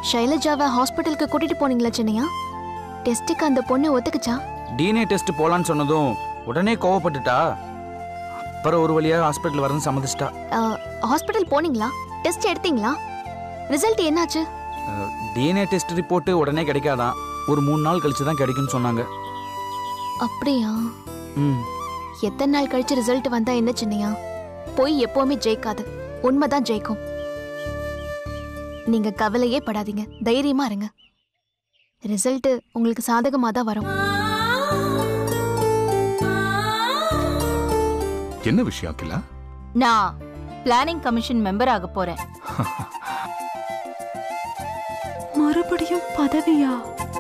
ஷைலஜாவை ஹாஸ்பிட்டலுக்கு கூட்டிட்டு போனீங்களா சின்னையா டெஸ்ட்டுக்கு அந்த பொண்ணு ஒத்துக்குச்சா டிஎன்ஏ டெஸ்ட் போலான்னு சொன்னதும் உடனே கோவப்பட்டுட்டா அப்புறம் ஒரு வழியா ஹாஸ்பிட்டல் வரணும் சம்மதிச்சிட்டா ஹாஸ்பிட்டல் போனீங்களா டெஸ்ட் எடுத்தீங்களா ரிசல்ட் என்னாச்சு டிஎன்ஏ டெஸ்ட் ரிப்போர்ட் உடனே கிடைக்காதான் ஒரு மூணு நாள் கழிச்சு தான் கிடைக்கும்னு சொன்னாங்க அப்படியா ம் எத்தனை நாள் கழிச்சு ரிசல்ட் வந்தா என்ன சின்னையா போய் எப்பவுமே ஜெயிக்காது உண்மைதான் ஜெயிக்கும் நீங்க கவலையே படாதீங்க தைரியமா இருங்க ரிசல்ட் உங்களுக்கு சாதகமா தான் வரும் என்ன விஷயம் அகிலா நான் பிளானிங் கமிஷன் மெம்பர் ஆக போறேன் மறுபடியும் பதவியா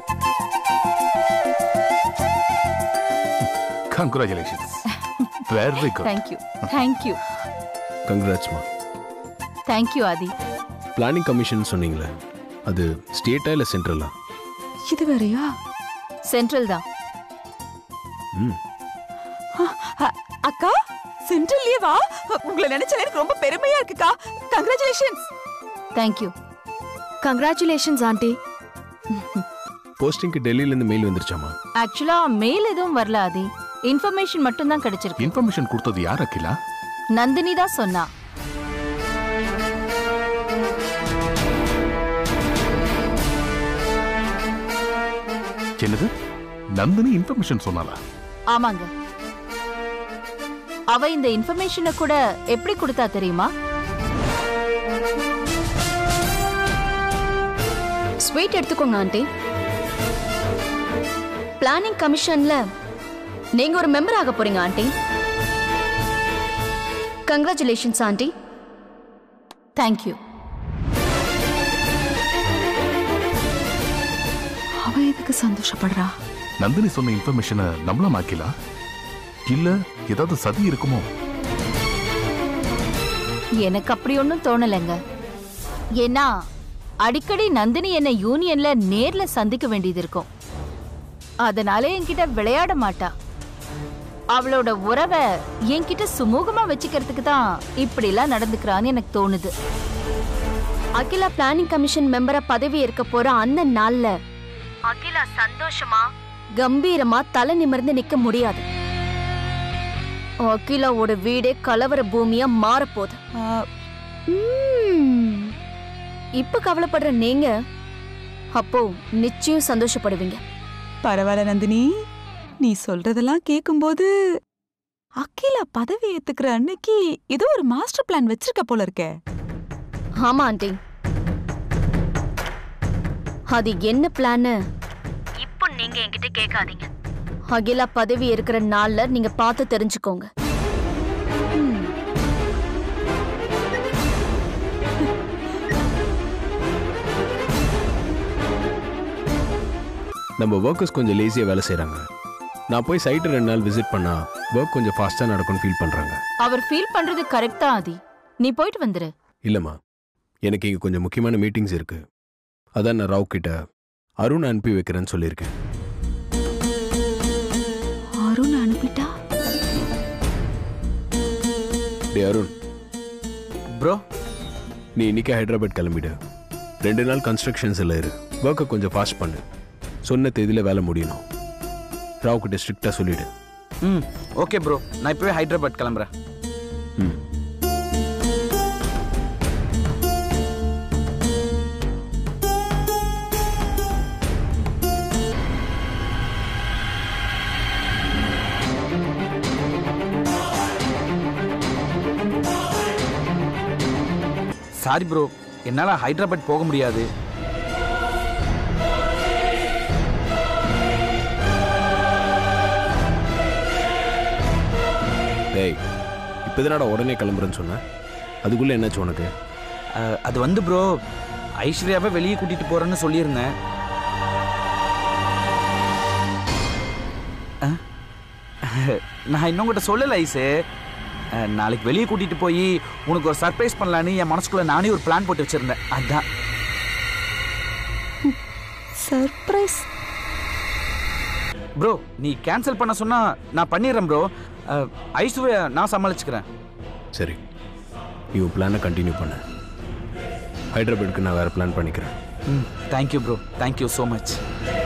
congratulations very good thank you thank you கங்க்ராட்ஸ்மா தேங்க்யூ ஆதி பிளானிங் கமிஷன் சொன்னீங்களே அது ஸ்டேட்டா இல்லை சென்ட்ரலா இது வேறயா சென்ட்ரல் தான் ம் அக்கா சென்ட்ரல்லே வா உங்களை நினைச்சாலே எனக்கு ரொம்ப பெருமையா இருக்குக்கா கங்க்ராச்சுலேஷன்ஸ் தேங்க்யூ கங்க்ராச்சுலேஷன்ஸ் ஆண்டி போஸ்டிங்க்கு டெல்லியிலேருந்து மெயில் வந்துருச்சாமா ஆக்சுவலா மெயில் எதுவும் வரல ஆதி இன்ஃபர்மேஷன் மட்டும் தான் கிடைச்சிருக்கு இன்ஃபர்மேஷன் கொடுத்தது யார் அகிலா நந்தினி தான் சொன்னா என்னது நந்தினி இன்ஃபர்மேஷன் சொன்னாலா ஆமாங்க அவ இந்த இன்ஃபர்மேஷனை கூட எப்படி கொடுத்தா தெரியுமா ஸ்வீட் எடுத்துக்கோங்க ஆண்டி பிளானிங் கமிஷன்ல நீங்க ஒரு மெம்பர் ஆக போறீங்க ஆண்டி கங்க்ராச்சுலேஷன்ஸ் ஆண்டி தேங்க்யூ அவ எதுக்கு சந்தோஷப்படுறா நந்தினி சொன்ன இன்ஃபர்மேஷனை நம்பலாம் அகிலா இல்ல ஏதாவது சதி இருக்குமோ எனக்கு அப்படி ஒன்றும் தோணலைங்க ஏன்னா அடிக்கடி நந்தினி என்ன யூனியன்ல நேர்ல சந்திக்க வேண்டியது இருக்கும் அதனால என்கிட்ட விளையாட மாட்டா அவளோட உறவை என்கிட்ட சுமூகமா வச்சுக்கிறதுக்கு தான் இப்படிலாம் நடந்துக்கிறான்னு எனக்கு தோணுது அகிலா பிளானிங் கமிஷன் மெம்பரா பதவி ஏற்க போற அந்த நாள்ல அகிலா சந்தோஷமா கம்பீரமா தலை நிமிர்ந்து நிக்க முடியாது அகிலாவோட வீடே கலவர பூமியா மாறப்போகுது ம்ம். இப்ப கவலைப்படுற நீங்க அப்போ நிச்சயம் சந்தோஷப்படுவீங்க பரவாயில்ல நந்தினி நீ சொல்றதெல்லாம் கேக்கும்போது அகிலா பதவி ஏத்துக்கிற அன்னைக்கு ஏதோ ஒரு மாஸ்டர் பிளான் வச்சிருக்க போல இருக்கே ஆமா ஆண்டி அது என்ன பிளான் இப்போ நீங்க என்கிட்ட கேட்காதீங்க அகிலா பதவி இருக்கிற நாள்ல நீங்க பார்த்து தெரிஞ்சுக்கோங்க நம்ம ஒர்க்கர்ஸ் கொஞ்சம் லேசியாக வேலை செய்கிறாங்க நான் போய் சைட்டு ரெண்டு நாள் விசிட் பண்ணா ஒர்க் கொஞ்சம் ஃபாஸ்ட்டாக நடக்கும்னு ஃபீல் பண்ணுறாங்க அவர் ஃபீல் பண்றது கரெக்ட் தான் ஆதி நீ போயிட்டு வந்துரு இல்லைம்மா எனக்கு இங்கே கொஞ்சம் முக்கியமான மீட்டிங்ஸ் இருக்கு அதான் நான் ராவ் கிட்ட அருண் அனுப்பி வைக்கிறேன்னு சொல்லியிருக்கேன் அருண் அனுப்பிட்டா டே அருண் ப்ரோ நீ இன்னைக்கு ஹைதராபாத் கிளம்பிடு ரெண்டு நாள் கன்ஸ்ட்ரக்ஷன்ஸ் எல்லாம் இரு ஒர்க்கை கொஞ்சம் ஃபாஸ்ட் பண்ணு சொன்ன தேதியில் வேலை முடியணும் ராவ் கிட்ட ஸ்ட்ரிக்டாக சொல்லிடு ம் ஓகே ப்ரோ நான் இப்போவே ஹைதராபாத் கிளம்புறேன் ம் சாரி ப்ரோ என்னால் ஹைதராபாத் போக முடியாது டேய் இப்போ தானடா உடனே கிளம்புறேன்னு சொன்னேன் அதுக்குள்ளே என்னாச்சு உனக்கு அஹ், அது வந்து ப்ரோ ஐஸ்வர்யாவை வெளியே கூட்டிட்டு போறேன்னு சொல்லியிருந்தேன் அஹ், நான் இன்னும் கிட்ட சொல்லல ஐசு அஹ், நாளைக்கு வெளியே கூட்டிட்டு போய் உனக்கு ஒரு சர்ப்ரைஸ் பண்ணலான்னு என் மனசுக்குள்ள நானே ஒரு பிளான் போட்டு வச்சிருந்தேன் அதான் சர்ப்ரைஸ் ப்ரோ நீ கேன்சல் பண்ண சொன்னா நான் பண்ணிடுறேன் ப்ரோ ஐஸ்வர்யா நான் சமாளிச்சுக்கிறேன் சரி நீ உன் பிளானை கண்டினியூ பண்ண ஹைதராபாத்துக்கு நான் வேறு பிளான் பண்ணிக்கிறேன் ம் thank you bro thank you so much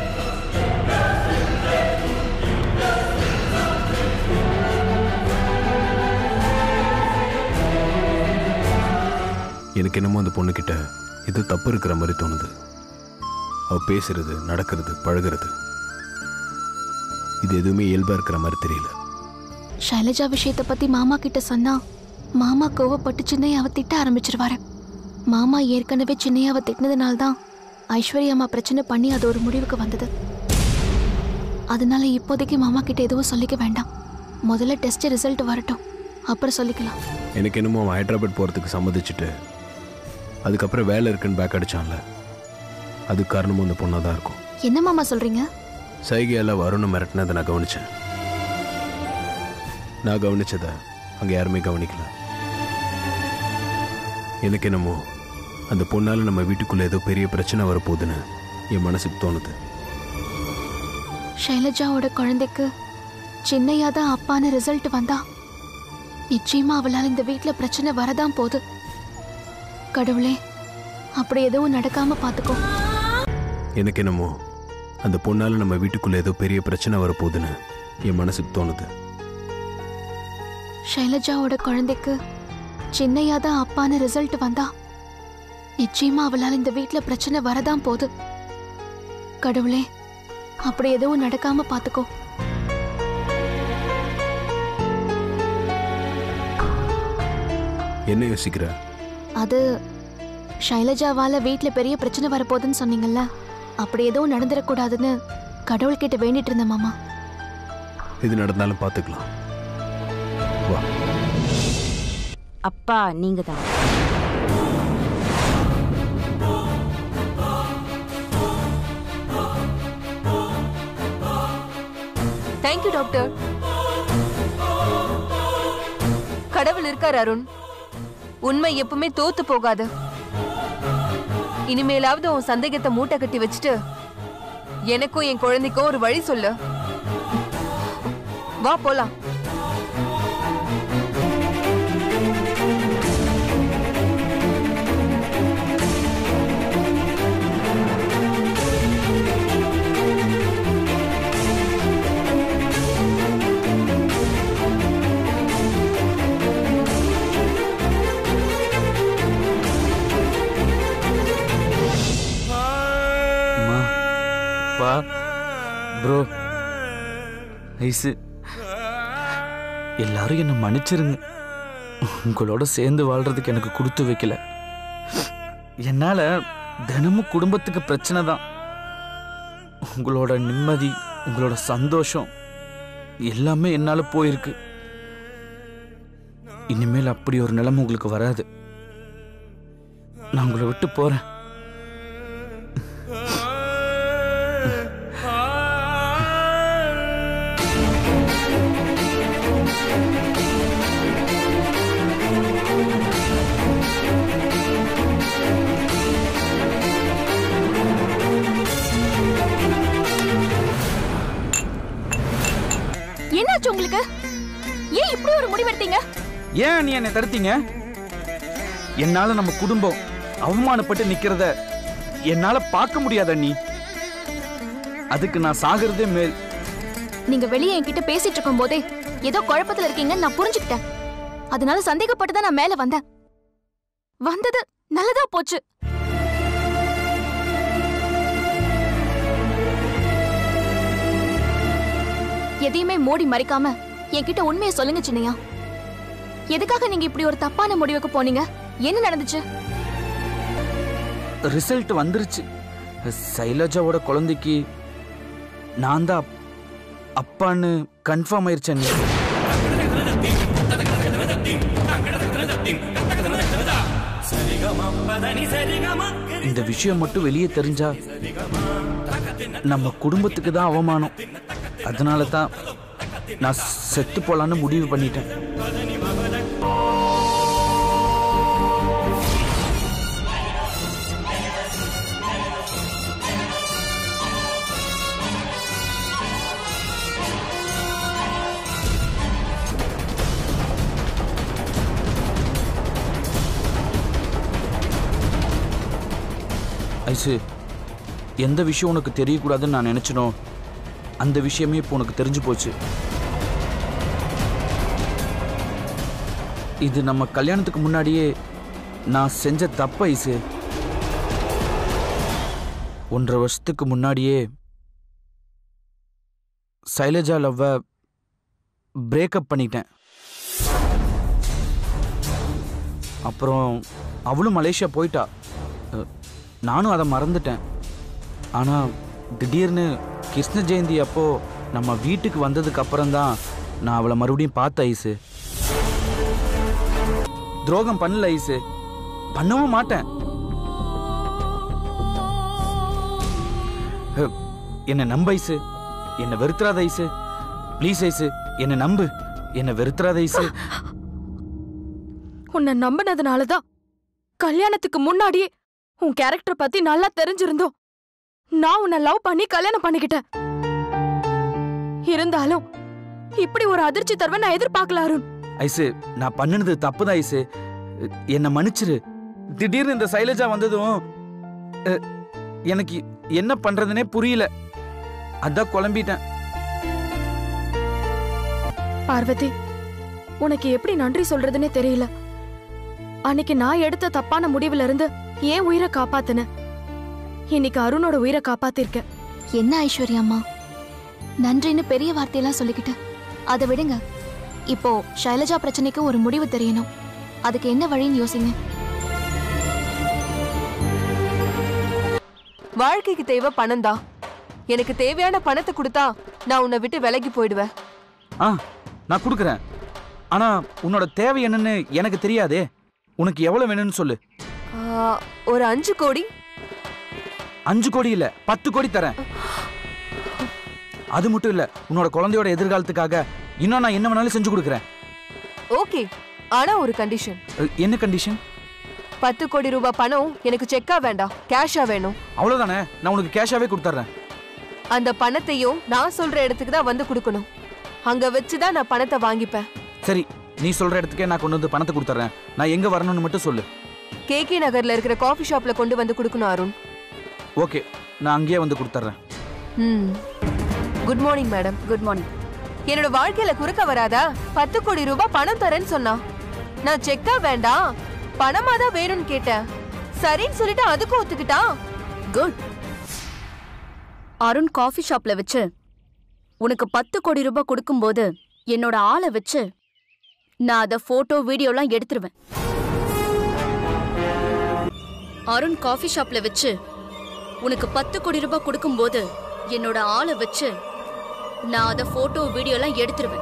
எனக்கு என்னமோ அந்த பொண்ணுக்கிட்ட இது தப்பு இருக்கிற மாதிரி தோணுது அவ பேசுறது நடக்கிறது பழகுறது இது எதுவுமே இயல்பா இருக்கிற மாதிரி தெரியல ஷைலஜா விஷயத்தை பத்தி மாமா கிட்ட சொன்னா மாமா கோவப்பட்டு சின்னையாவை திட்ட ஆரம்பிச்சிருவாரு மாமா ஏற்கனவே சின்னையாவை திட்டினதுனால தான் ஐஸ்வர்யா அம்மா பிரச்சனை பண்ணி அது ஒரு முடிவுக்கு வந்தது அதனால இப்போதைக்கு மாமா கிட்ட எதுவும் சொல்லிக்க வேண்டாம் முதல்ல டெஸ்ட் ரிசல்ட் வரட்டும் அப்புறம் சொல்லிக்கலாம் எனக்கு என்னமோ அவன் ஹைதராபாத் போகிறதுக்கு சம்மதிச்சுட்டு அதுக்கப்புறம் வேலை இருக்குன்னு பேக் அடிச்சான்ல அதுக்கு காரணமும் அந்த பொண்ணாக தான் இருக்கும் என்ன மாமா சொல்றீங்க சைகையால் வருணை மிரட்டினதை நான் கவனிச்சேன் நான் கவனிச்சதை அங்கே யாருமே கவனிக்கல எனக்கு என்னமோ அந்த பொண்ணால் நம்ம வீட்டுக்குள்ளே ஏதோ பெரிய பிரச்சனை வரப்போகுதுன்னு என் மனசுக்கு தோணுது ஷைலஜாவோட குழந்தைக்கு சின்னையா தான் அப்பான்னு ரிசல்ட் வந்தா நிச்சயமா அவளால் இந்த வீட்ல பிரச்சனை வரதான் போகுது கடவுளே அப்படி எதுவும் நடக்காம பாத்துக்கோ எனக்கு என்னமோ அந்த பொண்ணால் நம்ம வீட்டுக்குள்ளே ஏதோ பெரிய பிரச்சனை வரப்போகுதுன்னு என் மனசுக்கு தோணுது ஷைலஜாவோட குழந்தைக்கு சின்னையா தான் அப்பான்னு ரிசல்ட் வந்தா நிச்சயமா அவளால் இந்த வீட்ல பிரச்சனை வரதான் போகுது கடவுளே அப்படி எதுவும் நடக்காம பாத்துக்கோ என்ன யோசிக்கிற அது ஷைலஜாவால வீட்ல பெரிய பிரச்சனை வரப்போகுதுன்னு சொன்னீங்கல்ல அப்படி எதுவும் நடந்துடக்கூடாதுன்னு கடவுள்கிட்ட வேண்டிட்டு இருந்தேன் மாமா இது நடந்தாலும் பார்த்துக்கலாம் வா அப்பா நீங்க தான் தேங்க்யூ டாக்டர் கடவுள் இருக்கார் அருண் உண்மை எப்பவுமே தோத்து போகாது இனிமேலாவது உன் சந்தேகத்தை மூட்டை கட்டி வச்சுட்டு எனக்கும் என் குழந்தைக்கும் ஒரு வழி சொல்லு வா போலாம் அம்மா பா ப்ரோ ஐசு எல்லாரும் என்னை மன்னிச்சிருங்க உங்களோட சேர்ந்து வாழ்றதுக்கு எனக்கு கொடுத்து வைக்கல என்னால தினமும் குடும்பத்துக்கு பிரச்சனை தான் உங்களோட நிம்மதி உங்களோட சந்தோஷம் எல்லாமே என்னால போயிருக்கு இனிமேல் அப்படி ஒரு நிலைமை உங்களுக்கு வராது நான் உங்களை விட்டு போறேன் என்னாச்சு உங்களுக்கு ஏன் இப்படி ஒரு முடிவெடுத்தீங்க ஏன் நீ என்னை தடுத்தீங்க என்னால நம்ம குடும்பம் அவமானப்பட்டு நிக்கிறத என்னால பார்க்க முடியாத நீ அதுக்கு நான் சாகிறதே மேல் நீங்க வெளியே என்கிட்ட பேசிட்டு இருக்கும் போதே ஏதோ குழப்பத்துல இருக்கீங்கன்னு நான் புரிஞ்சுக்கிட்டேன் அதனால சந்தேகப்பட்டு தான் நான் மேல வந்தேன் வந்தது நல்லதா போச்சு எதையுமே மூடி மறைக்காம என்கிட்ட உண்மையை சொல்லுங்க சின்னையா எதுக்காக நீங்க இப்படி ஒரு தப்பான முடிவுக்கு போனீங்க என்ன நடந்துச்சு ரிசல்ட் வந்துருச்சு சைலஜாவோட குழந்தைக்கு நான் தான் அப்- அப்பான்னு கன்ஃபார்ம் ஆயிருச்சேன் இந்த விஷயம் மட்டும் வெளியே தெரிஞ்சா நம்ம குடும்பத்துக்கு தான் அவமானம் அதனால தான் நான் செத்து போலான்னு முடிவு பண்ணிட்டேன் ஐசு எந்த விஷயம் உனக்கு தெரியக்கூடாதுன்னு நான் நினச்சினோ அந்த விஷயமே இப்போ உனக்கு தெரிஞ்சு போச்சு இது நம்ம கல்யாணத்துக்கு முன்னாடியே நான் செஞ்ச தப்பு ஐசு ஒன்றரை வருஷத்துக்கு முன்னாடியே சைலஜா லவ்வை பிரேக்கப் பண்ணிட்டேன் அப்புறம் அவளும் மலேசியா போயிட்டா அஹ், நானும் அதை மறந்துட்டேன் ஆனால் திடீர்னு கிருஷ்ண ஜெயந்தி அப்போ நம்ம வீட்டுக்கு வந்ததுக்கு அப்புறம் தான் நான் அவளை மறுபடியும் பார்த்த ஐசு துரோகம் பண்ணல ஐசு பண்ணவும் மாட்டேன் அஹ், என்னை நம்ப ஐசு என்னை வெறுத்துறாத ஐசு ப்ளீஸ் ஐசு என்னை நம்பு என்னை வெறுத்துறாத ஐசு உன்னை நம்பினதுனால தான் கல்யாணத்துக்கு முன்னாடியே உன் கேரக்டர் பத்தி நல்லா தெரிஞ்சிருந்தோம் நான் உன்னை லவ் பண்ணி கல்யாணம் பண்ணிக்கிட்டேன் இருந்தாலும் இப்படி ஒரு அதிர்ச்சி தருவ நான் எதிர்பார்க்கல அருண் ஐசு நான் பண்ணினது தப்பு தான் ஐசு என்னை மன்னிச்சிரு திடீர்னு இந்த சைலஜா வந்ததும் அஹ், எனக்கு என்ன பண்றதுனே புரியல அதான் குழம்பிட்டேன் பார்வதி உனக்கு எப்படி நன்றி சொல்றதுன்னே தெரியல அன்னைக்கு நான் எடுத்த தப்பான முடிவுல இருந்து ஏன் உயிரை காப்பாத்துன இன்னைக்கு அருணோட உயிரை காப்பாத்திருக்க என்ன ஐஸ்வர்யா அம்மா நன்றின்னு பெரிய வார்த்தையெல்லாம் சொல்லிக்கிட்டு அதை விடுங்க இப்போ ஷைலஜா பிரச்சனைக்கு ஒரு முடிவு தெரியணும் அதுக்கு என்ன வழின்னு யோசிங்க வாழ்க்கைக்கு தேவை பணம் தான் எனக்கு தேவையான பணத்தை கொடுத்தா நான் உன்னை விட்டு விலகி போயிடுவேன் ஆ நான் கொடுக்குறேன் ஆனா உன்னோட தேவை என்னன்னு எனக்கு தெரியாதே உனக்கு எவ்வளவு வேணும்னு சொல்லு ஆ, ஒரு அஞ்சு கோடி அஞ்சு கோடி இல்ல பத்து கோடி தரேன் அது மட்டும் இல்ல உன்னோட குழந்தையோட எதிர்காலத்துக்காக இன்னும் நான் என்ன வேணாலும் செஞ்சு கொடுக்குறேன் ஓகே ஆனா ஒரு கண்டிஷன் அஹ், என்ன கண்டிஷன் பத்து கோடி ரூபாய் பணம் எனக்கு செக்கா வேண்டாம் கேஷா வேணும் அவ்வளவுதானே நான் உனக்கு கேஷாவே கொடுத்துட்றேன் அந்த பணத்தையும் நான் சொல்ற இடத்துக்கு தான் வந்து கொடுக்கணும் அங்க வச்சுதான் நான் பணத்தை வாங்கிப்பேன் சரி நீ சொல்ற இடத்துக்கே நான் கொண்டு வந்து பணத்தை கொடுத்துட்றேன் நான் எங்க வரணும்னு மட்டும் சொல்லு கேகே நகர்ல இருக்கிற காஃபி ஷாப்ல கொண்டு வந்து கொடுக்கணும் அருண் ஓகே நான் அங்கேயே வந்து கொடுத்துட்றேன் ம் good morning madam good morning என்னோட வாழ்க்கையில குறுக்க வராதா பத்து கோடி ரூபாய் பணம் தரேன்னு சொன்னா நான் செக்கா வேண்டாம் பணமா தான் வேணும்னு கேட்டேன் சரின்னு சொல்லிட்டு அதுக்கும் ஒத்துக்கிட்டா குட் அருண் காஃபி ஷாப்ல வச்சு உனக்கு பத்து கோடி ரூபாய் கொடுக்கும்போது என்னோட ஆளை வச்சு நான் அத போட்டோ வீடியோலாம் எடுத்துருவேன் அருண் காஃபி ஷாப்ல வச்சு உனக்கு பத்து கோடி ரூபாய் கொடுக்கும்போது என்னோட ஆளை வச்சு நான் அத போட்டோ வீடியோலாம் எடுத்துருவேன்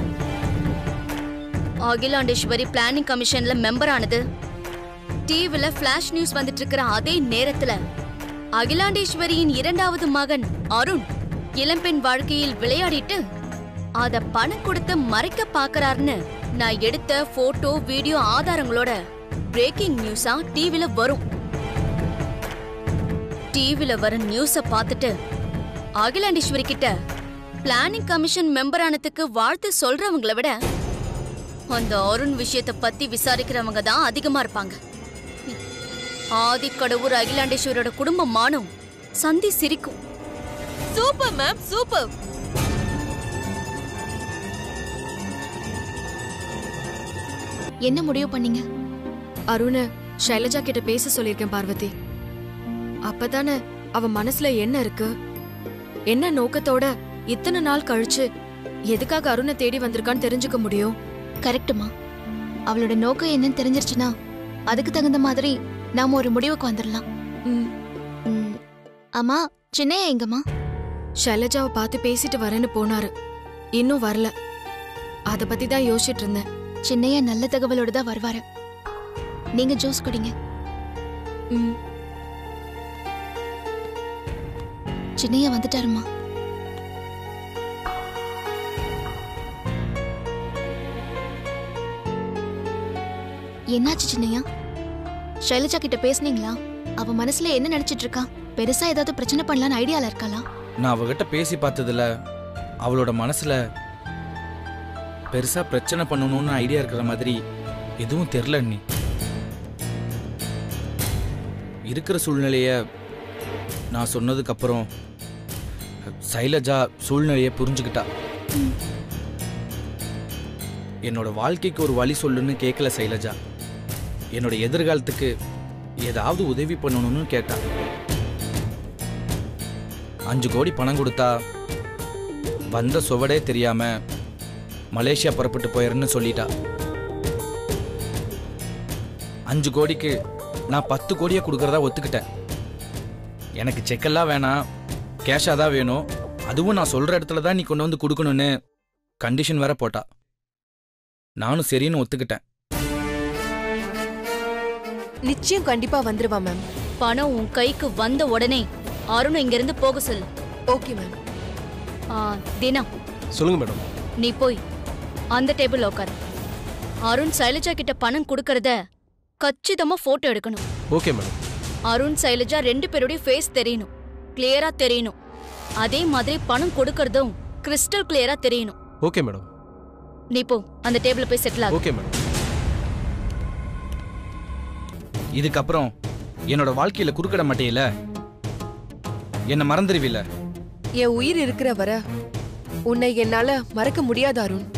அகிலாண்டேஸ்வரி பிளானிங் கமிஷன்ல மெம்பர் ஆனது டிவில ஃபிளாஷ் நியூஸ் வந்துட்டு இருக்கிற அதே நேரத்துல அகிலாண்டேஸ்வரியின் இரண்டாவது மகன் அருண் இளம்பெண் வாழ்க்கையில் விளையாடிட்டு அத பணம் கொடுத்து மறைக்க பாக்குறாருன்னு நான் எடுத்த போட்டோ வீடியோ ஆதாரங்களோட பிரேக்கிங் நியூஸா டிவில வரும் டிவில வர நியூஸ பார்த்துட்டு அகிலாண்டேஸ்வரி கிட்ட பிளானிங் கமிஷன் மெம்பர் ஆனதுக்கு வாழ்த்து சொல்றவங்கள விட அந்த அருண் விஷயத்தை பத்தி விசாரிக்கிறவங்க தான் அதிகமா இருப்பாங்க ஆதிக்கடவுர் அகிலாண்டேஸ்வரோட குடும்ப மானம் சந்தி சிரிக்கும் சூப்பர் மேம் சூப்பர் என்ன முடிவு பண்ணீங்க அருண ஷைலஜா கிட்ட பேச சொல்லியிருக்கேன் பார்வதி அப்பதானே அவ மனசுல என்ன இருக்கு என்ன நோக்கத்தோட இத்தனை நாள் கழிச்சு எதுக்காக அருணை தேடி வந்திருக்கான்னு தெரிஞ்சுக்க முடியும் கரெக்டுமா அவளோட நோக்கம் என்னன்னு தெரிஞ்சிருச்சுன்னா அதுக்கு தகுந்த மாதிரி நாம ஒரு முடிவுக்கு வந்துடலாம் ம், ம், அம்மா சின்னையா எங்கம்மா ஷைலஜாவை பார்த்து பேசிட்டு வரேன்னு போனாரு இன்னும் வரல அத பத்தி தான் யோசிச்சுட்டு இருந்தேன் சின்னையா நல்ல தகவலோட தான் வருவாரு நீங்க ஜூஸ் குடிங்க ம், சின்னையா வந்துட்டாருமா என்னாச்சு சின்னையா ஷைலஜா கிட்ட பேசுனீங்களா அவ மனசுல என்ன நினைச்சிட்டு இருக்கா பெருசா ஏதாவது பிரச்சனை பண்ணலான்னு ஐடியால இருக்காளா நான் அவகிட்ட பேசி பார்த்ததுல அவளோட மனசுல பெருசா பிரச்சனை பண்ணணும்னு ஐடியா இருக்கிற மாதிரி எதுவும் தெரில நீ இருக்கிற சூழ்நிலைய நான் சொன்னதுக்கப்புறம் சைலஜா சூழ்நிலையை புரிஞ்சுக்கிட்டா என்னோட வாழ்க்கைக்கு ஒரு வழி சொல்லுன்னு கேட்கல சைலஜா என்னோட எதிர்காலத்துக்கு ஏதாவது உதவி பண்ணணும்னு கேட்டா அஞ்சு கோடி பணம் கொடுத்தா வந்த சுவடே தெரியாம மலேசியா புறப்பட்டு போயிடுன்னு சொல்லிட்டா அஞ்சு கோடிக்கு நான் பத்து கோடியை கொடுக்கறதா ஒத்துக்கிட்டேன் எனக்கு செக்கெல்லாம் வேணாம் கேஷாக தான் வேணும் அதுவும் நான் சொல்கிற இடத்துல தான் நீ கொண்டு வந்து கொடுக்கணும்னு கண்டிஷன் வேற போட்டா நானும் சரின்னு ஒத்துக்கிட்டேன் நிச்சயம் கண்டிப்பா வந்துருவா மேம் பணம் உன் கைக்கு வந்த உடனே அருண் இங்கிருந்து போக சொல்லு ஓகே மேம் ஆ, தினா சொல்லுங்க மேடம் நீ போய் அந்த டேபிள் உட்காரு அருண் சைலஜா கிட்ட பணம் கொடுக்கறத கச்சிதமா போட்டோ எடுக்கணும் ஓகே மேடம் அருண் சைலஜா ரெண்டு பேருடைய ஃபேஸ் தெரியணும் கிளியரா தெரியணும் அதே மாதிரி பணம் கொடுக்கறதும் கிறிஸ்டல் கிளியரா தெரியணும் ஓகே மேடம் நீ போ அந்த டேபிள்ல போய் செட்டில் ஆகு ஓகே மேடம் இதுக்கப்புறம் என்னோட வாழ்க்கையில குறுக்கிட மாட்டேயில என்னை மறந்துடுவில்ல என் உயிர் இருக்கிற வர உன்னை என்னால மறக்க முடியாது அருண்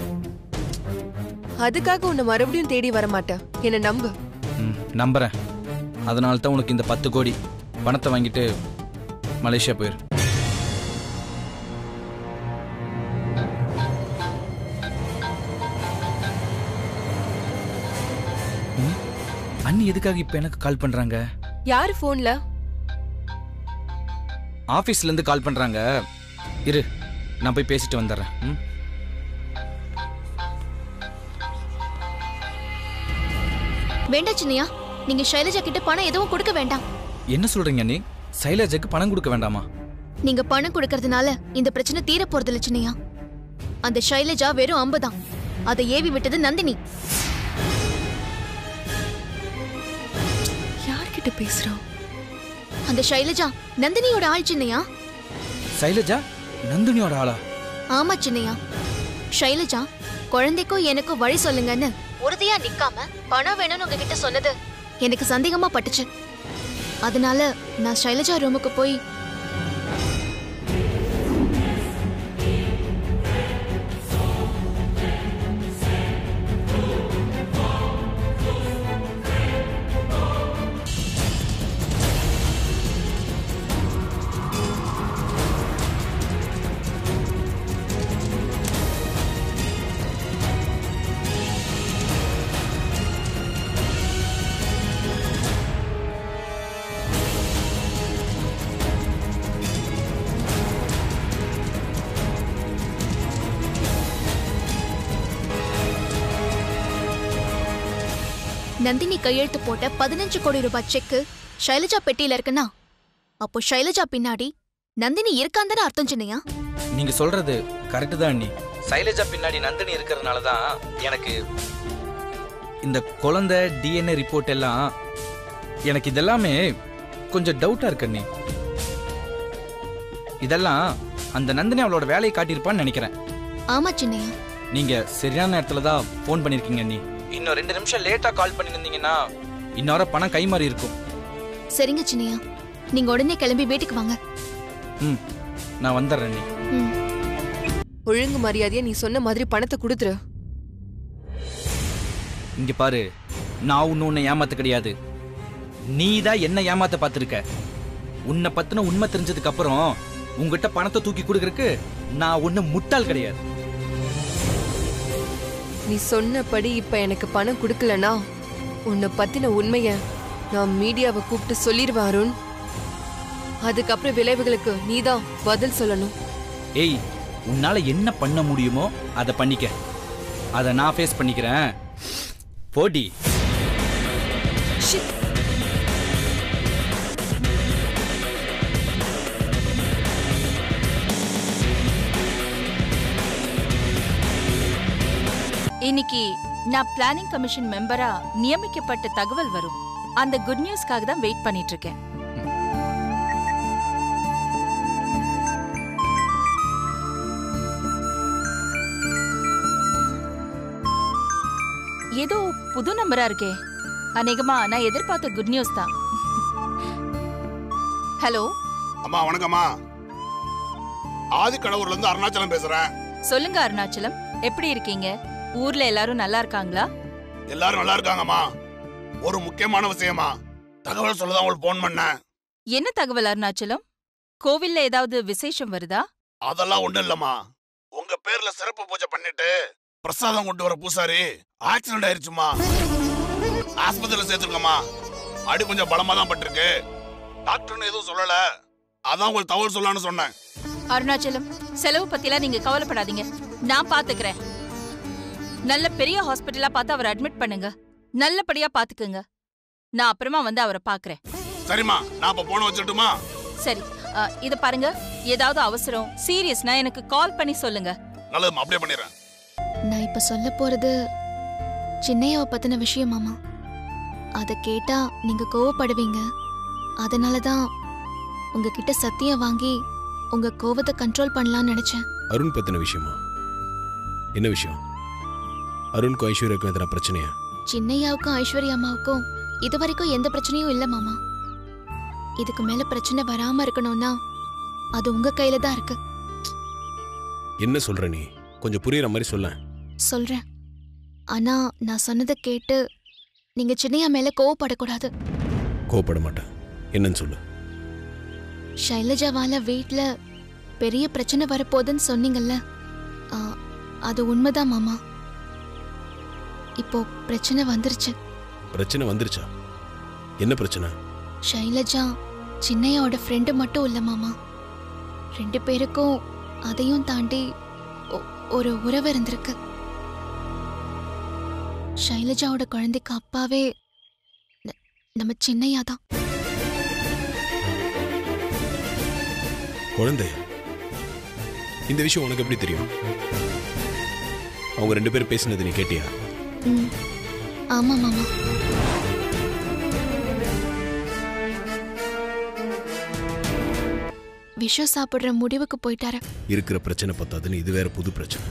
அதுக்காக உன்னை மறுபடியும் தேடி வர மாட்டேன் என்ன நம்பு ம் நம்புறேன் அதனால தான் உனக்கு இந்த பத்து கோடி பணத்தை வாங்கிட்டு மலேசியா போயிரு ம், அண்ணி எதுக்காக இப்போ எனக்கு கால் பண்றாங்க யாரு போன்ல ஆஃபீஸ்ல இருந்து கால் பண்றாங்க இரு நான் போய் பேசிட்டு வந்துடுறேன் ம் வேண்டாம் சின்னையா நீங்க சைலஜா கிட்ட பணம் எதுவும் கொடுக்க வேண்டாம் என்ன சொல்றீங்க அண்ணி சைலஜாக்கு பணம் கொடுக்க வேண்டாமா நீங்க பணம் கொடுக்கறதுனால இந்த பிரச்சனை தீர போறதில்ல சின்னையா அந்த சைலஜா வெறும் அம்பு தான் அதை ஏவி விட்டது நந்தினி யார்கிட்ட பேசுறான் அந்த சைலஜா நந்தினியோட ஆள் சின்னையா சைலஜா நந்தினியோட ஆளா ஆமா சின்னையா ஷைலஜா குழந்தைக்கும் எனக்கும் வழி சொல்லுங்கன்னு உறுதியா நிக்காம பணம் வேணும்னு உங்ககிட்ட சொன்னது எனக்கு சந்தேகமா பட்டுச்சு அதனால நான் ஷைலஜா ரூமுக்கு போய் நந்தினி கையெழுத்து போட்ட பதினஞ்சு கோடி ரூபாய் செக்கு ஷைலஜா பெட்டியில இருக்குன்னா அப்போ ஷைலஜா பின்னாடி நந்தினி இருக்கான்னு தானே அர்த்தம் சின்னையா நீங்க சொல்றது கரெக்டு தான் அண்ணி சைலஜா பின்னாடி நந்தினி இருக்கிறதுனால தான் எனக்கு இந்த குழந்தை டிஎன்ஏ ரிப்போர்ட் எல்லாம் எனக்கு இதெல்லாமே கொஞ்சம் டவுட்டா இருக்கு அண்ணி இதெல்லாம் அந்த நந்தினி அவளோட வேலையை காட்டியிருப்பான்னு நினைக்கிறேன் ஆமா சின்னையா நீங்க சரியான நேரத்துல தான் ஃபோன் பண்ணிருக்கீங்க அண்ணி இன்னும் ரெண்டு நிமிஷம் லேட்டா கால் பண்ணியிருந்தீங்கன்னா இன்னொரு பணம் கை மாறி இருக்கும் சரிங்க சின்னையா நீங்க உடனே கிளம்பி வீட்டுக்கு வாங்க ம் நான் வந்துடுறேன் அண்ணி ம் ஒழுங்கு மரியாதையா நீ சொன்ன மாதிரி பணத்தை கொடுத்துரு இங்க பாரு நான் உன்னை உன்னை ஏமாத்த கிடையாது நீ தான் என்ன ஏமாத்த பார்த்துருக்க உன்னை பத்தின உண்மை தெரிஞ்சதுக்கு அப்புறம் உங்ககிட்ட பணத்தை தூக்கி கொடுக்கறதுக்கு நான் ஒண்ணு முட்டாள் கிடையாது நீ சொன்னபடி இப்ப எனக்கு பணம் கொடுக்கலனா உன்னை பத்தின உண்மைய நான் மீடியாவை கூப்பிட்டு சொல்லிடுவேன் அருண் அதுக்கப்புறம் விளைவுகளுக்கு நீதான் பதில் சொல்லணும் ஏய் உன்னால என்ன பண்ண முடியுமோ அதை பண்ணிக்க அதை நான் ஃபேஸ் பண்ணிக்கிறேன் போடி இன்னைக்கு நான் பிளானிங் கமிஷன் மெம்பரா நியமிக்கப்பட்ட தகவல் வரும் அந்த குட் நியூஸ்க்காக தான் வெயிட் பண்ணிட்டு இருக்கேன் ஏதோ புது நம்பரா இருக்கே அநேகமா நான் எதிர்பார்த்த குட் நியூஸ் தான் ஹலோ அம்மா வணக்கம்மா ஆதிக்கடவுர்ல இருந்து அருணாச்சலம் பேசுறேன் சொல்லுங்க அருணாச்சலம் எப்படி இருக்கீங்க ஊர்ல எல்லாரும் நல்லா இருக்காங்களா எல்லாரும் நல்லா இருக்காங்கம்மா ஒரு முக்கியமான விஷயமா தகவல் சொல்லதான் உங்களுக்கு போன் பண்ணேன் என்ன தகவல் அருணாச்சலம் கோவில்ல ஏதாவது விசேஷம் வருதா அதெல்லாம் ஒண்ணும் இல்லம்மா உங்க பேர்ல சிறப்பு பூஜை பண்ணிட்டு பிரசாதம் கொண்டு வர பூசாரி ஆக்சிடென்ட் ஆயிருச்சுமா ஆஸ்பத்திரியில சேர்த்துருக்கம்மா அடி கொஞ்சம் பலமா தான் பட்டிருக்கு டாக்டர்னு எதுவும் சொல்லல அதான் உங்களுக்கு தகவல் சொல்லலாம்னு சொன்னேன் அருணாச்சலம் செலவு பத்திலாம் நீங்க கவலைப்படாதீங்க நான் பாத்துக்கிறேன் நல்ல பெரிய ஹாஸ்பிட்டலா பார்த்து அவரை அட்மிட் பண்ணுங்க நல்லபடியா பாத்துக்குங்க நான் அப்புறமா வந்து அவரை பாக்குறேன் சரிம்மா நான் இப்ப போன வச்சுட்டுமா சரி அ, இத பாருங்க ஏதாவது அவசரம் சீரியஸ்னா எனக்கு கால் பண்ணி சொல்லுங்க நல்லதும்மா அப்படியே பண்ணிடுறேன் நான் இப்ப சொல்ல போறது சின்னையாவை பத்தின விஷயம் மாமா அதை கேட்டா நீங்க கோவப்படுவீங்க அதனால தான் உங்ககிட்ட சத்தியம் வாங்கி உங்க கோவத்தை கண்ட்ரோல் பண்ணலாம்னு நினைச்சேன் அருண் பத்தின விஷயமா என்ன விஷயம் அருண்க்கும் ஐஸ்வர்யாக்கும் எதனா பிரச்சனையா சின்னையாவுக்கும் ஐஸ்வர்யா அம்மாவுக்கும் இது வரைக்கும் எந்த பிரச்சனையும் இல்ல மாமா இதுக்கு மேல பிரச்சனை வராம இருக்கணும்னா அது உங்க கையில தான் இருக்கு என்ன சொல்ற நீ கொஞ்சம் புரியுற மாதிரி சொல்ல சொல்றேன் ஆனா நான் சொன்னதை கேட்டு நீங்க சின்னையா மேல கோவப்படக்கூடாது கோவப்பட மாட்டேன் என்னன்னு சொல்லு ஷைலஜாவால வீட்ல பெரிய பிரச்சனை வரப்போகுதுன்னு சொன்னீங்கல்ல ஆ, அது உண்மைதான் மாமா இப்போ பிரச்சனை வந்துருச்சு பிரச்சனை வந்துருச்சா என்ன பிரச்சனை ஷைலஜா சின்னையாவோட ஃப்ரெண்டு மட்டும் இல்ல மாமா ரெண்டு பேருக்கும் அதையும் தாண்டி ஒ- ஒரு உறவு இருந்திருக்கு ஷைலஜாவோட குழந்தைக்கு அப்பாவே ந- நம்ம சின்னையா தான் குழந்தையா இந்த விஷயம் உனக்கு எப்படி தெரியும் அவங்க ரெண்டு பேரும் பேசினது நீ கேட்டியா ம் ஆமா மாமா விஷம் சாப்பிடுற முடிவுக்கு போயிட்டாரு இருக்கிற பிரச்சனை பத்தாதுன்னு இது வேற புது பிரச்சனை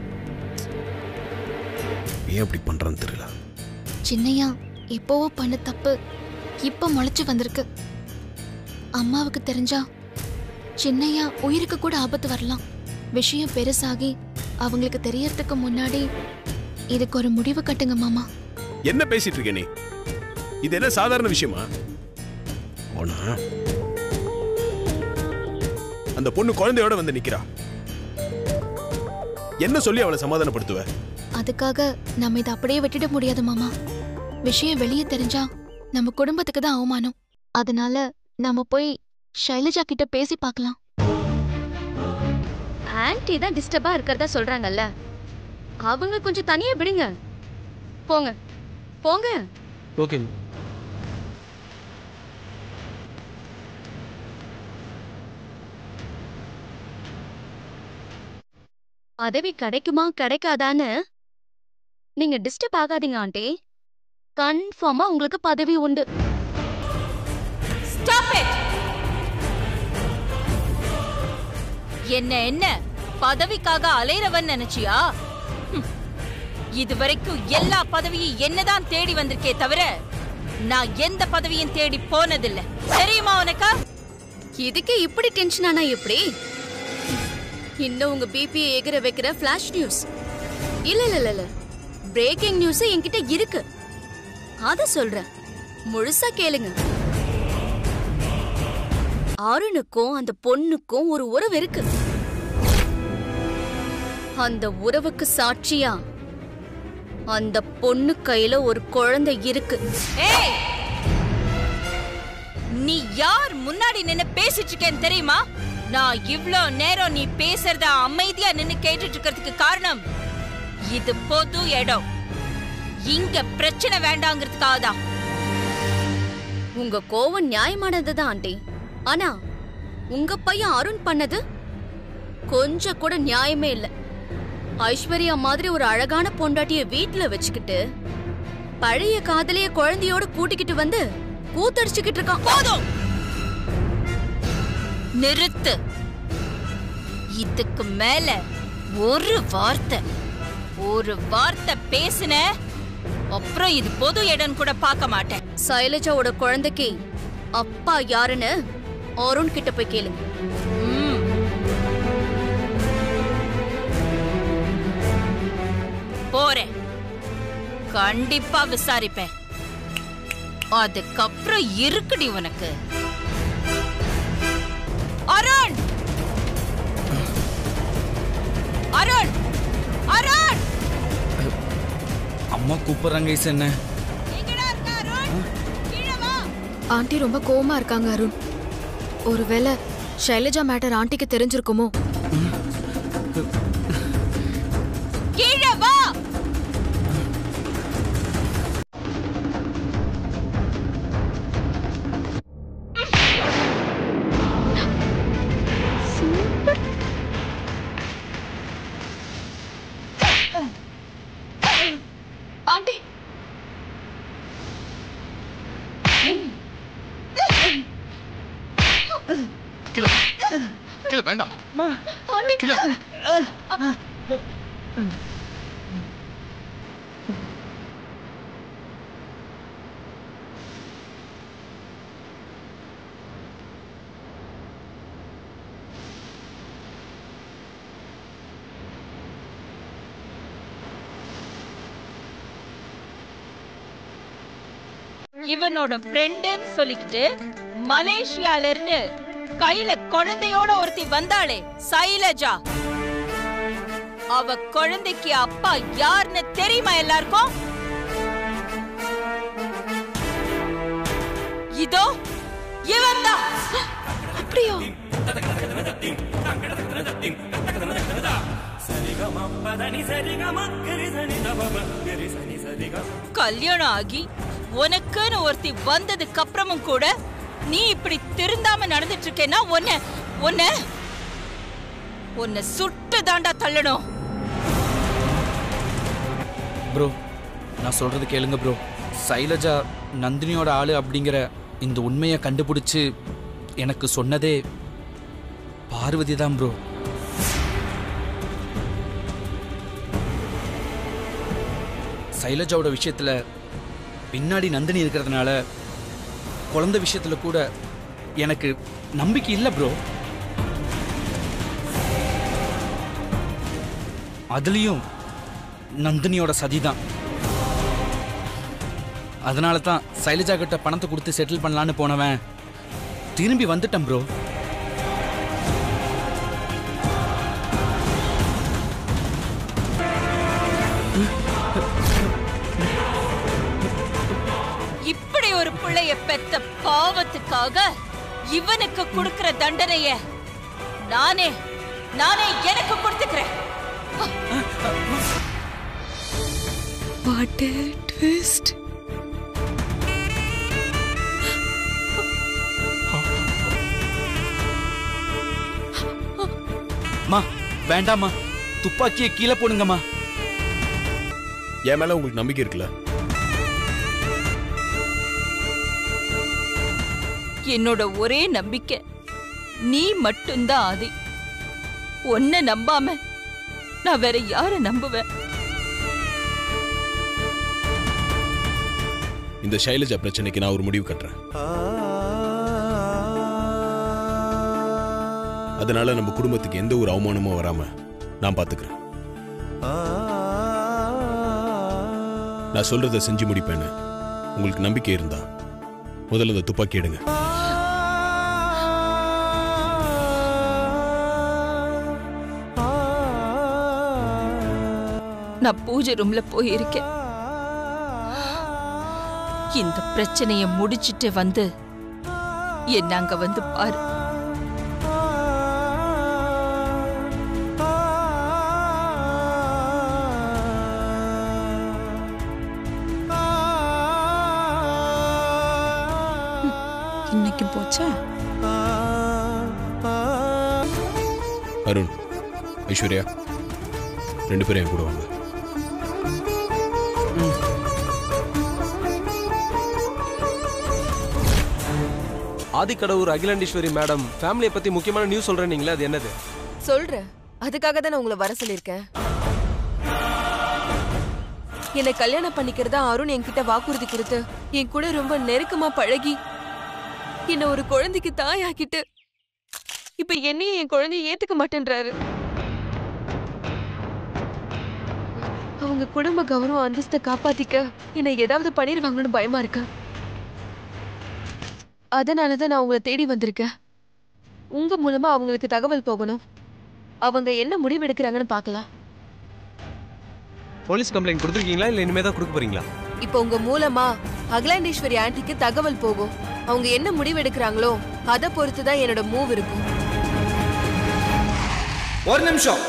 ஏன் அப்படி பண்றான்னு தெரியல சின்னையா எப்போவோ பண்ண தப்பு இப்ப முளைச்சு வந்திருக்கு அம்மாவுக்கு தெரிஞ்சா சின்னையா உயிருக்கு கூட ஆபத்து வரலாம் விஷயம் பெருசாகி அவங்களுக்கு தெரியறதுக்கு முன்னாடி இதுக்கு ஒரு முடிவு கட்டுங்க மாமா என்ன பேசிட்டு இருக்க நீ இது என்ன சாதாரண விஷயமா போனா அந்த பொண்ணு குழந்தையோட வந்து நிக்கிறா என்ன சொல்லி அவளை சமாதானப்படுத்துவ அதுக்காக நம்ம இதை அப்படியே விட்டுட முடியாது மாமா விஷயம் வெளியே தெரிஞ்சா நம்ம குடும்பத்துக்கு தான் அவமானம் அதனால நம்ம போய் ஷைலஜா கிட்ட பேசி பார்க்கலாம் ஆன்ட்டி தான் டிஸ்டர்பா இருக்கிறதா சொல்றாங்கல்ல அவங்க கொஞ்சம் தனியா விடுங்க போங்க போங்க ஓகே பதவி கிடைக்குமா கிடைக்காதான்னு நீங்க டிஸ்டர்ப் ஆகாதீங்க ஆண்டி கன்ஃபார்மா உங்களுக்கு பதவி உண்டு ஸ்டாப் இட் என்ன என்ன பதவிக்காக அலைறவன் நினைச்சியா ஹம். இதுவரைக்கும் எல்லா பதவியும் என்னதான் தேடி வந்திருக்கே தவிர நான் எந்த பதவியும் தேடி போனதில்லை தெரியுமா உனக்கா இதுக்கு இப்படி டென்ஷன் ஆனா எப்படி இன்னும் உங்க பிபி எகிற வைக்கிற ஃபிளாஷ் நியூஸ் இல்ல இல்ல இல்ல, இல்ல பிரேக்கிங் நியூஸ் என்கிட்ட இருக்கு அத சொல்றேன் முழுசா கேளுங்க அருணுக்கும் அந்த பொண்ணுக்கும் ஒரு உறவு இருக்கு அந்த உறவுக்கு சாட்சியா அந்த பொண்ணு கையில ஒரு குழந்தை இருக்கு ஏய் நீ யார் முன்னாடி நின்னு பேசிட்டு இருக்கேன்னு தெரியுமா நான் இவ்ளோ நேரம் நீ பேசுறத அமைதியா நின்னு கேட்டுட்டு இருக்கிறதுக்கு காரணம் இது பொது இடம் இங்க பிரச்சனை வேண்டாங்கிறதுக்காக தான் உங்க கோவம் நியாயமானதுதான் ஆண்டி ஆனா உங்க பையன் அருண் பண்ணது கொஞ்சம் கூட நியாயமே இல்ல ஐஸ்வர்யா மாதிரி ஒரு அழகான பொண்டாட்டிய வீட்ல வச்சுக்கிட்டு பழைய காதலிய குழந்தையோட கூட்டிக்கிட்டு வந்து கூத்தடிச்சுக்கிட்டு இருக்கான் போதும் நிறுத்து இதுக்கு மேல ஒரு வார்த்தை ஒரு வார்த்தை பேசுன அப்புறம் இது பொது இடம் கூட பார்க்க மாட்டேன் சைலஜாவோட குழந்தைக்கு அப்பா யாருன்னு அருண் கிட்ட போய் கேளுங்க ம். போறேன் கண்டிப்பா விசாரிப்பேன் அதுக்கப்புறம் இருக்குடி உனக்கு அருண் அருண் அருண் அம்மா கூப்பிடுறாங்க ஐஸ் என்ன எங்கடா இருக்க அருண் கீழே வா ஆண்டி ரொம்ப கோவமா இருக்காங்க அருண் ஒருவேளை ஷைலஜா மேட்டர் ஆண்டிக்கு தெரிஞ்சிருக்குமோ கீழே வா ஆண்டி கீழே வேண்டாம் இவனோட ஃப்ரெண்டுன்னு சொல்லிக்கிட்டு மலேசியால இருந்து கையில குழந்தையோட ஒருத்தி வந்தாளே சைலஜா அவ குழந்தைக்கு அப்பா யாருன்னு தெரியுமா எல்லாருக்கும் இதோ இவன்தான் அப்படியா கல்யாணம் ஆகி உனக்குன்னு ஒருத்தி வந்ததுக்கு அப்புறமும் கூட நீ இப்படி திருந்தாம நடந்துட்டு இருக்கேன்னா உன்னை உன்னை உன்னை சுட்டு தாண்டா தள்ளணும் ப்ரோ நான் சொல்றது கேளுங்க ப்ரோ சைலஜா நந்தினியோட ஆளு அப்படிங்கிற இந்த உண்மையை கண்டுபிடிச்சு எனக்கு சொன்னதே பார்வதி தான் ப்ரோ சைலஜாவோட விஷயத்துல பின்னாடி நந்தினி இருக்கிறதுனால குழந்தை விஷயத்துல கூட எனக்கு நம்பிக்கை இல்லை ப்ரோ அதுலயும் நந்தினியோட சதிதான் அதனால தான் சைலஜா கிட்ட பணத்தை கொடுத்து செட்டில் பண்ணலான்னு போனவன் திரும்பி வந்துட்டேன் ப்ரோ இப்படி ஒரு பிள்ளைய பெத்த பாவத்துக்காக இவனுக்கு கொடுக்கிற தண்டனைய நானே நானே எனக்கு கொடுத்துக்கிறேன் வாட் ட்விஸ்ட் மா வேண்டாம்மா துப்பாக்கியை கீழே போடுங்கம்மா என் மேல உங்களுக்கு நம்பிக்கை இருக்குல்ல என்னோட ஒரே நம்பிக்கை நீ மட்டும்தான் ஆதி உன்னை நம்பாம நான் வேற யார நம்புவேன் இந்த சைலஜா பிரச்சனைக்கு நான் ஒரு முடிவு கட்டுறேன் அதனால நம்ம குடும்பத்துக்கு எந்த ஒரு அவமானமும் வராம நான் பாத்துக்கிறேன் நான் சொல்றத செஞ்சு முடிப்பேன்னு உங்களுக்கு நம்பிக்கை இருந்தா முதல்ல இந்த துப்பாக்கி எடுங்க நான் பூஜை ரூம்ல போயிருக்கேன் இந்த பிரச்சனைய முடிச்சிட்டு வந்து என்ன அங்க வந்து பாரு இன்னைக்கு போச்சா அருண் ஐஸ்வர்யா ரெண்டு பேரும் என் கூட வாங்க ஆதிக்கடவுர் அகிலாண்டீஸ்வரி மேடம் ஃபேமிலியை பத்தி முக்கியமான நியூஸ் சொல்றேன் நீங்களே அது என்னது சொல்றேன் அதுக்காக தான் நான் உங்களை வர சொல்லியிருக்கேன் என்னை கல்யாணம் பண்ணிக்கிறதா அருண் என்கிட்ட வாக்குறுதி கொடுத்து என் கூட ரொம்ப நெருக்கமா பழகி என்ன ஒரு குழந்தைக்கு தாயாக்கிட்டு இப்ப என்னையும் என் குழந்தைய ஏத்துக்க மாட்டேன்றாரு அவங்க குடும்ப கௌரவம் அந்தஸ்தை காப்பாத்திக்க என்னை ஏதாவது பண்ணிருவாங்கன்னு பயமா இருக்கு அதனாலதான் நான் உங்களை தேடி வந்திருக்கேன் உங்க மூலமா அவங்களுக்கு தகவல் போகணும் அவங்க என்ன முடிவு எடுக்கிறாங்கன்னு பார்க்கலாம் போலீஸ் கம்ப்ளைண்ட் கொடுத்துருக்கீங்களா இல்லை இனிமே தான் கொடுக்க போறீங்களா இப்போ உங்க மூலமா அகிலாண்டேஸ்வரி ஆண்டிக்கு தகவல் போகும் அவங்க என்ன முடிவு எடுக்கிறாங்களோ அதை பொறுத்து தான் என்னோட மூவ் இருக்கும் ஒரு நிமிஷம்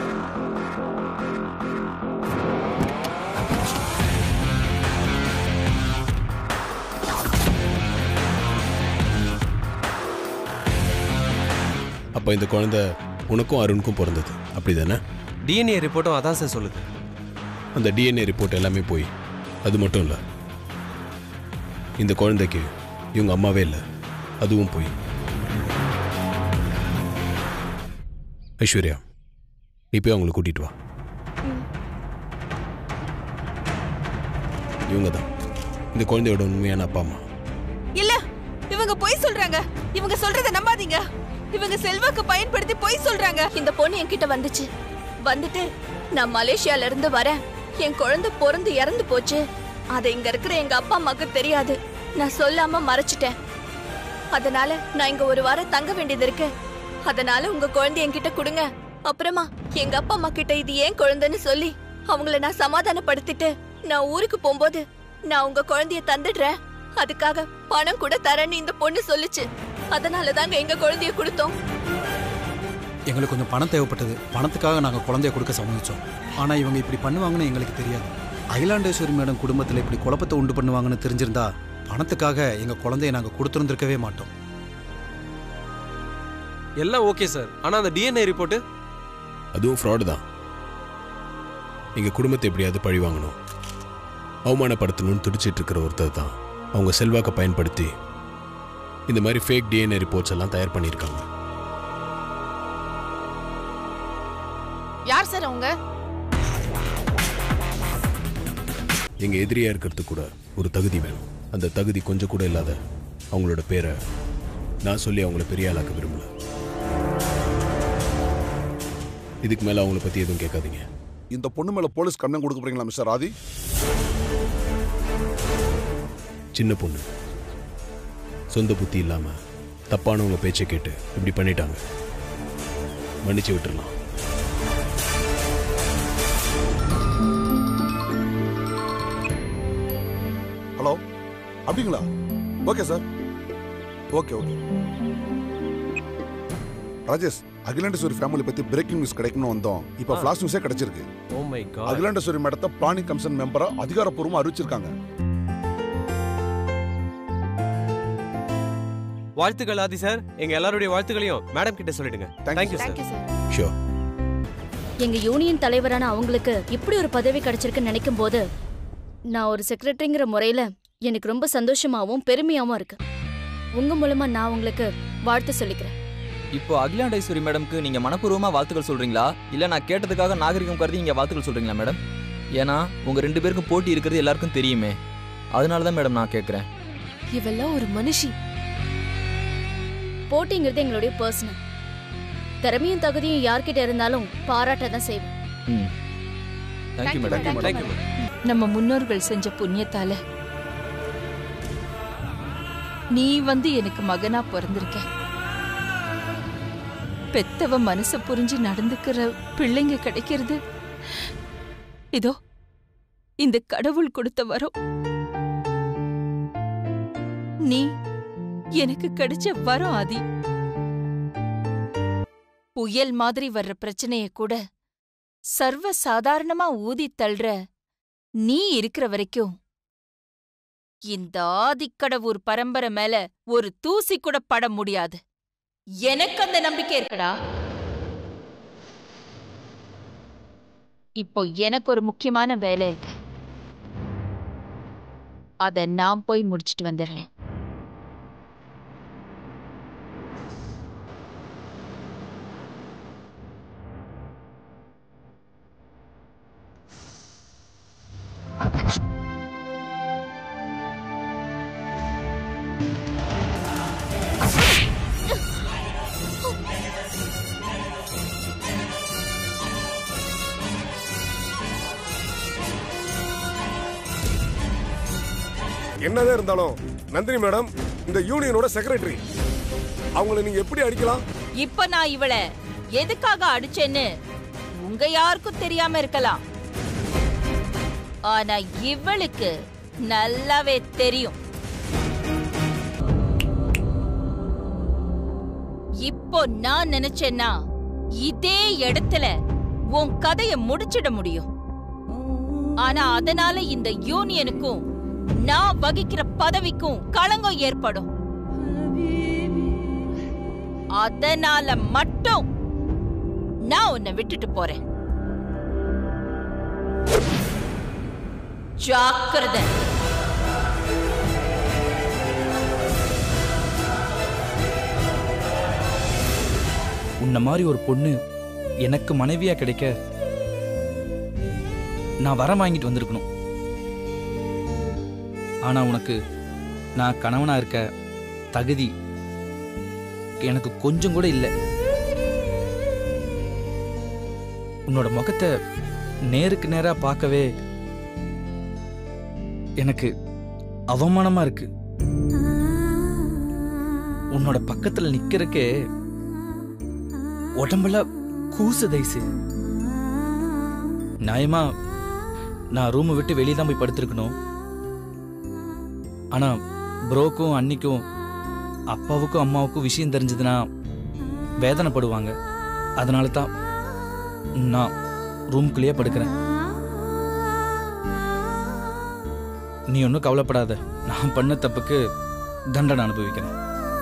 அப்போ இந்த குழந்தை உனக்கும் அருணுக்கும் பிறந்தது அப்படிதானே டிஎன்ஏ ரிப்போர்ட்டும் அதான் சார் சொல்லுது அந்த டிஎன்ஏ ரிப்போர்ட் எல்லாமே போய் அது மட்டும் இல்லை இந்த குழந்தைக்கு இவங்க அம்மாவே இல்லை அதுவும் போய் ஐஸ்வர்யா நீ போய் அவங்களை கூட்டிட்டு வா இவங்க தான் இந்த குழந்தையோட உண்மையான அப்பா அம்மா இல்ல இவங்க பொய் சொல்றாங்க இவங்க சொல்றத நம்பாதீங்க இவங்க செல்வாக்கு பயன்படுத்தி பொய் சொல்றாங்க இந்த பொண்ணு என்கிட்ட வந்துச்சு வந்துட்டு நான் மலேசியால இருந்து வரேன் என் குழந்தை பிறந்து இறந்து போச்சு அது இங்க இருக்கிற எங்க அப்பா அம்மாக்கு தெரியாது நான் சொல்லாம மறைச்சிட்டேன் அதனால நான் இங்க ஒரு வாரம் தங்க வேண்டியது இருக்கு அதனால உங்க குழந்தை என்கிட்ட கொடுங்க அப்புறமா எங்க அப்பா அம்மா கிட்ட இது ஏன் குழந்தைன்னு சொல்லி அவங்கள நான் சமாதானப்படுத்திட்டு நான் ஊருக்கு போகும்போது நான் உங்க குழந்தைய தந்துடுறேன் அதுக்காக பணம் கூட தரேன்னு இந்த பொண்ணு சொல்லுச்சு அதனால தாங்க எங்க குழந்தைய கொடுத்தோம் எங்களுக்கு கொஞ்சம் பணம் தேவைப்பட்டது பணத்துக்காக நாங்கள் குழந்தைய கொடுக்க சம்மதிச்சோம் ஆனால் இவங்க இப்படி பண்ணுவாங்கன்னு எங்களுக்கு தெரியாது அகிலாண்டேஸ்வரி மேடம் குடும்பத்தில் இப்படி குழப்பத்தை உண்டு பண்ணுவாங்கன்னு தெரிஞ்சிருந்தா பணத்துக்காக எங்கள் குழந்தைய நாங்கள் கொடுத்துருந்துருக்கவே மாட்டோம் எல்லாம் ஓகே சார் ஆனால் அந்த டிஎன்ஏ ரிப்போர்ட்டு அதுவும் ஃப்ராடு தான் எங்கள் குடும்பத்தை எப்படியாவது பழி வாங்கணும் அவமானப்படுத்தணும்னு துடிச்சிட்டு இருக்கிற ஒருத்தர் தான் அவங்க செல்வாக்கை பயன்படுத்தி இந்த மாதிரி ஃபேக் டிஎன்ஏ ரிப்போர்ட்ஸ் எல்லாம் தயார் பண்ணியிருக்காங்க யார் சார் அவங்க எங்கள் எதிரியாக இருக்கிறதுக்கு கூட ஒரு தகுதி வேணும் அந்த தகுதி கொஞ்சம் கூட இல்லாத அவங்களோட பேரை நான் சொல்லி அவங்கள பெரிய ஆளாக்க விரும்பல இதுக்கு மேலே அவங்கள பற்றி எதுவும் கேட்காதீங்க இந்த பொண்ணு மேல போலீஸ் கண்ணம் கொடுக்க போறீங்களா மிஸ்டர் ஆதி சின்ன பொண்ணு சொந்த புத்தி இல்லாமல் தப்பானவங்க பேச்சை கேட்டு இப்படி பண்ணிட்டாங்க மன்னிச்சு விட்டுறலாம் ஹலோ அப்படிங்களா okay sir okay okay Rajesh Akilandeswari family பத்தி பிரேக்கிங் நியூஸ் கிடைக்கும்னு வந்தோம் இப்போ ஃபிளாஷ் நியூஸே கிடைச்சிருக்கு ஓ மை காட் அகிலாண்டேஸ்வரி மேடத்தை பிளானிங் கமிஷன் மெம்பரா அதிகாரப்பூர்வமா அறிவிச்சிருக்காங்க வாழ்த்துக்கள் ஆதி சார் எங்க எல்லாருடைய வாழ்த்துக்களையும் மேடம் கிட்ட சொல்லிடுங்க தேங்க்யூ சார் ஷோர் எங்க யூனியன் தலைவரான அவங்களுக்கு இப்படி ஒரு பதவி கிடைச்சிருக்குன்னு நினைக்கும் போது நான் ஒரு செக்ரட்டரிங்கிற முறையில எனக்கு ரொம்ப சந்தோஷமாவும் பெருமையாவும் இருக்கு உங்க மூலமா நான் உங்களுக்கு வாழ்த்து சொல்லிக்கிறேன் இப்போ அகிலாண்டேஸ்வரி மேடம்க்கு நீங்க மனப்பூர்வமா வாழ்த்துக்கள் சொல்றீங்களா இல்ல நான் கேட்டதுக்காக நாகரிகம் கருதி இங்க வாழ்த்துக்கள் சொல்றீங்களா மேடம் ஏன்னா உங்க ரெண்டு பேருக்கும் போட்டி இருக்கிறது எல்லாருக்கும் தெரியுமே அதனால தான் மேடம் நான் கேட்குறேன் இவெல்லாம் ஒரு மனுஷி போட்டிங்கிறது எங்களுடைய பர்சனல் திறமையும் தகுதியும் யார்கிட்ட இருந்தாலும் பாராட்ட தான் செய்வேன் ம் தேங்க்யூ மேடம் தேங்க்யூ நம்ம முன்னோர்கள் செஞ்ச புண்ணியத்தால நீ வந்து எனக்கு மகனா பிறந்திருக்க பெத்தவ மனச புரிஞ்சு நடந்துக்கிற பிள்ளைங்க கிடைக்கிறது இதோ இந்த கடவுள் கொடுத்த வரம் நீ எனக்கு கிடைச்ச வரம் ஆதி புயல் மாதிரி வர்ற பிரச்சனைய கூட சர்வ சாதாரணமா ஊதி தள்ளுற நீ இருக்கிற வரைக்கும் இந்த ஆதிக்கடவுர் பரம்பரை மேல ஒரு தூசி கூட பட முடியாது எனக்கு அந்த நம்பிக்கை இருக்கடா இப்போ எனக்கு ஒரு முக்கியமான வேலை இருக்கு அத நான் போய் முடிச்சிட்டு வந்துடுறேன் என்னதான் இருந்தாலும் நந்தினி மேடம் இந்த யூனியனோட செக்ரட்டரி அவங்கள நீங்க எப்படி அடிக்கலாம் இப்ப நான் இவள எதுக்காக அடிச்சேன்னு உங்க யாருக்கும் தெரியாம இருக்கலாம் ஆனா இவளுக்கு நல்லாவே தெரியும் இப்போ நான் நினைச்சேன்னா இதே இடத்துல உன் கதைய முடிச்சிட முடியும் ஆனா அதனால இந்த யூனியனுக்கும் நான் வகிக்கிற பதவிக்கும் களங்கம் ஏற்படும் அதனால மட்டும் நான் உன்னை விட்டுட்டு போறேன் ஜாக்கிரதை உன்ன மாதிரி ஒரு பொண்ணு எனக்கு மனைவியா கிடைக்க நான் வரம் வாங்கிட்டு வந்திருக்கணும் ஆனா உனக்கு நான் கணவனா இருக்க தகுதி எனக்கு கொஞ்சம் கூட இல்லை உன்னோட முகத்தை நேருக்கு நேரா பார்க்கவே எனக்கு அவமானமா இருக்கு உன்னோட பக்கத்துல நிக்கிறக்கே உடம்புல கூசு தைசு நியாயமா நான் ரூமை விட்டு வெளியே தான் போய் படுத்திருக்கணும் ஆனா ப்ரோக்கும் அன்னிக்கும் அப்பாவுக்கும் அம்மாவுக்கும் விஷயம் தெரிஞ்சதுன்னா வேதனைப்படுவாங்க அதனால தான் நான் ரூம்குள்ளேயே படுக்கிறேன் நீ ஒன்றும் கவலைப்படாத நான் பண்ண தப்புக்கு தண்டனை அனுபவிக்கிறேன்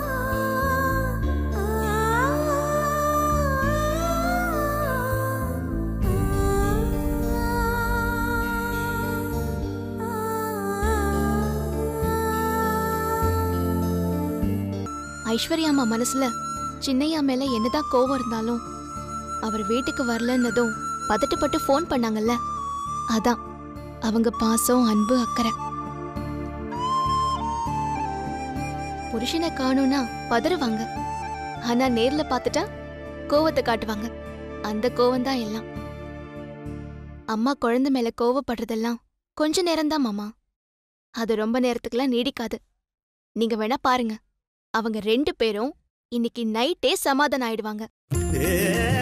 ஐஸ்வர்யா அம்மா மனசுல சின்னையா மேல என்னதான் கோவம் இருந்தாலும் அவர் வீட்டுக்கு வரலன்னதும் பதட்டப்பட்டு ஃபோன் பண்ணாங்கல்ல அதான் அவங்க பாசம் அன்பு அக்கறை புருஷனை காணும்னா பதறுவாங்க ஆனா நேர்ல பார்த்துட்டா கோவத்தை காட்டுவாங்க அந்த கோவம் தான் எல்லாம் அம்மா குழந்தை மேல கோவப்படுறதெல்லாம் கொஞ்ச நேரம்தான் மாமா அது ரொம்ப நேரத்துக்குலாம் நீடிக்காது நீங்க வேணா பாருங்க அவங்க ரெண்டு பேரும் இன்னைக்கு நைட்டே சமாதானம் ஆயிடுவாங்க